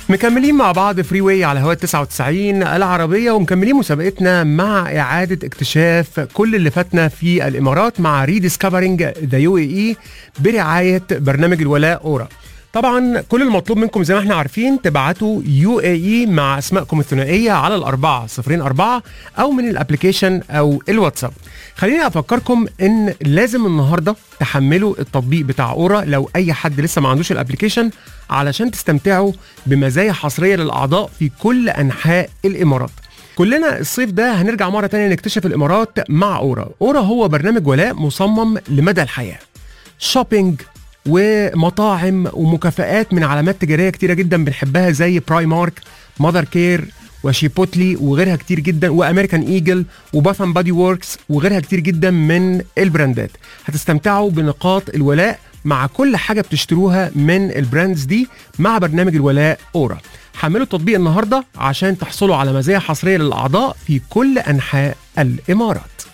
مكملين مع بعض فري واي على هواء 99 العربية ومكملين مسابقتنا مع إعادة اكتشاف كل اللي فاتنا في الإمارات مع ريديسكفرينج ذا يو اي اي برعاية برنامج الولاء أورا طبعا كل المطلوب منكم زي ما احنا عارفين تبعتوا يو اي اي مع اسمائكم الثنائيه على الاربعه صفرين اربعه او من الابلكيشن او الواتساب خليني افكركم ان لازم النهارده تحملوا التطبيق بتاع اورا لو اي حد لسه ما عندوش الابلكيشن علشان تستمتعوا بمزايا حصريه للاعضاء في كل انحاء الامارات كلنا الصيف ده هنرجع مره تانية نكتشف الامارات مع اورا اورا هو برنامج ولاء مصمم لمدى الحياه شوبينج ومطاعم ومكافآت من علامات تجاريه كتيره جدا بنحبها زي براي مارك ماذر كير وشيبوتلي وغيرها كتير جدا وامريكان ايجل وباث اند بادي ووركس وغيرها كتير جدا من البراندات هتستمتعوا بنقاط الولاء مع كل حاجه بتشتروها من البراندز دي مع برنامج الولاء اورا حملوا التطبيق النهارده عشان تحصلوا على مزايا حصريه للاعضاء في كل انحاء الامارات